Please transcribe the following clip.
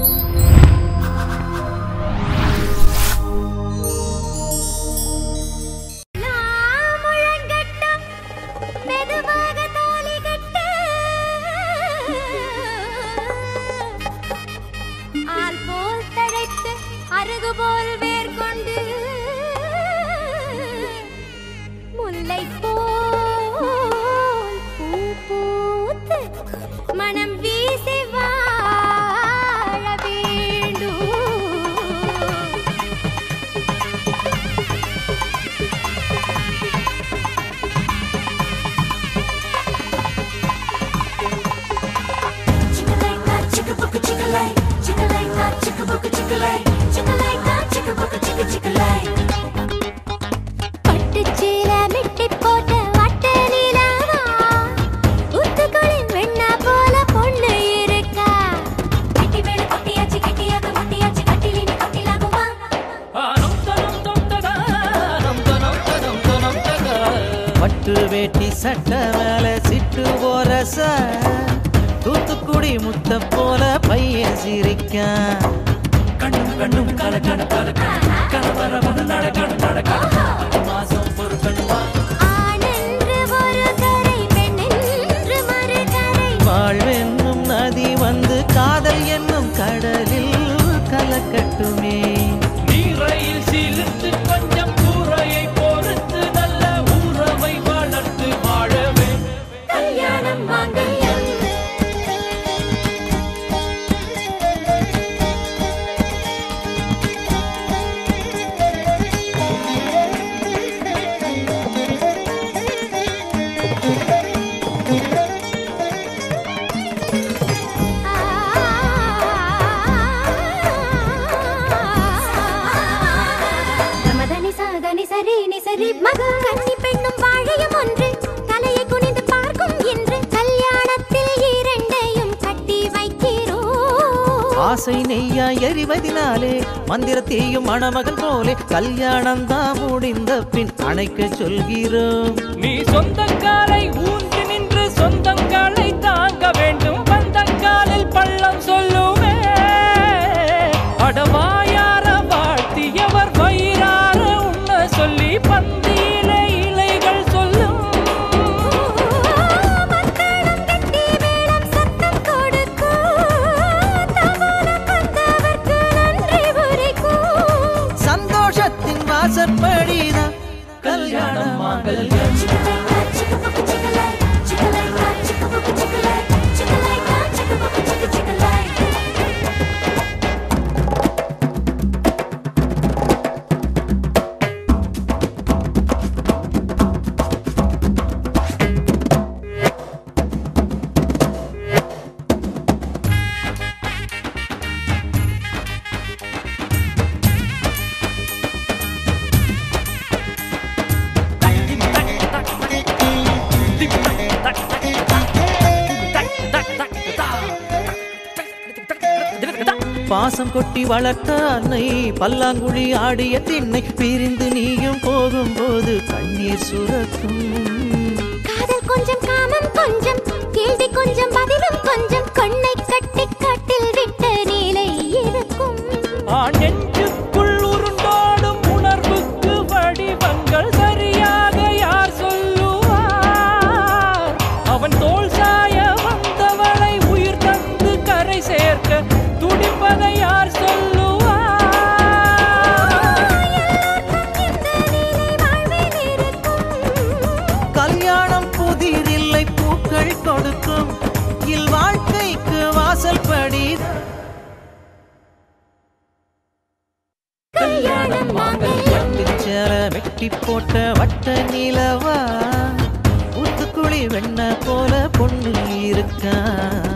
முழங்கட்டும் மெதுவாக தாலி கட்டு ஆள் போல் தழைத்து அருகு போல் வேர் கொண்டு முல்லை போல் பூ பூத்து மனம் வீசி வாழ வேண்டும் Chicka-like-a, chicka-booka, chicka-like. Chicka-like-a, chicka-booka, chicka-like. Chicka-like-a, chicka-booka, chicka-chicka-like. பட்டுச்சீல மிட்டி போட்ட வட்ட நிலாவா ஊத்துக்குளின் வெண்ணா போல பொண்ணு இருக்கா கட்டி மேல கொட்டியாச்சு, கெட்டியாக முட்டியாச்சு, கட்டிலினி கட்டிலாகுமா? பட்டு வேட்டி சட்டை மேல சிட்டு போரச தூத்துக்குடி முத்த போல பையன் சிரிக்கான் கண்ணும் கண்ணும் கலக்கண கலக்கண கலவரவன நடக்கண நடக்கண மாசம் பொறுக்கணுமா ஆணென்று ஒரு கரை பெண்ணென்று மறுகரை வாழ்வென்னும் நதி வந்து காதல் என்னும் கடலில் கலக்கட்டுமே நீரையில் சிலிர்த்து கொஞ்சம் கூரையை பொறுத்து நல்ல உறவை வளர்த்து வாழவே கல்யாணம் மாங்கல்யம் மதனி சாதனி சரி நி சரி மக கன்னி பெண்ணும் வாழையும் ஒன்று தலையை குனிந்து பார்க்கும் என்று கல்யாணத்தில் இரண்டையும் கட்டி வைக்கிறோம் ஆசை நெய்யா எறிவதினாலே மந்திரத்தையும் மணமகன் போலே கல்யாணம் தான் முடிந்த பின் அணைக்க சொல்கிறோம் நீ சொந்தக்காலை ஊன்றி நின்று சொந்தங்காலை தாங்க வேண்டும் பந்தங்காலில் பள்ளம் சொல்லுமே அடவாயார வாழ்த்தியவர் வயிறார உண்ண சொல்லி பந்தியில இலைகள் சொல்லும் மக்களும் கட்டி வேடம் சத்தம் கொடுக்கும் தவணம் வந்தவர்க்கு நன்றி உரைக்கும் சந்தோஷத்தின் வாசற்படிதான் கல்யாணம் மாங்கல்யம் Chicka-like-a, chicka-booka, chicka-like. Chicka-like-a, chicka-booka, chicka-like. Chicka-like-a, chicka-booka, chicka-chicka-like. பாசம் கொட்டி வளர்த்த அன்னை பல்லாங்குழி ஆடிய திண்ணை பிரிந்து நீயும் போகும்போது கண்ணீர் சுரக்கும் காதல் கொஞ்சம் காமம் கொஞ்சம் கேள்வி கொஞ்சம் பதிலும் கொஞ்சம் கண்ணை கட்டி காட்டில் விட்ட நிலை இருக்கும் ஆண் நெஞ்சுக்குள் உருண்டோடும் உணர்வுக்கு வடிவங்கள் சரியாக யார் சொல்லுவார் அவன் தோல் சாய வந்தவளை உயிர் தந்து கரை சேர்க்க துடிப்பதை யார் சொல்லுவார் இந்த நிலை வாழ்வில் இருக்கும் கல்யாணம் புதிதில்லை பூக்கள் கொடுக்கும் இல் வாழ்க்கைக்கு வாசல் படி கல்யாணம் மாங்கல்யம் சேர வெட்டி போட்ட வட்ட நிலவா ஊத்துக்குழி வெண்ண போல பொண்ணு இருக்கா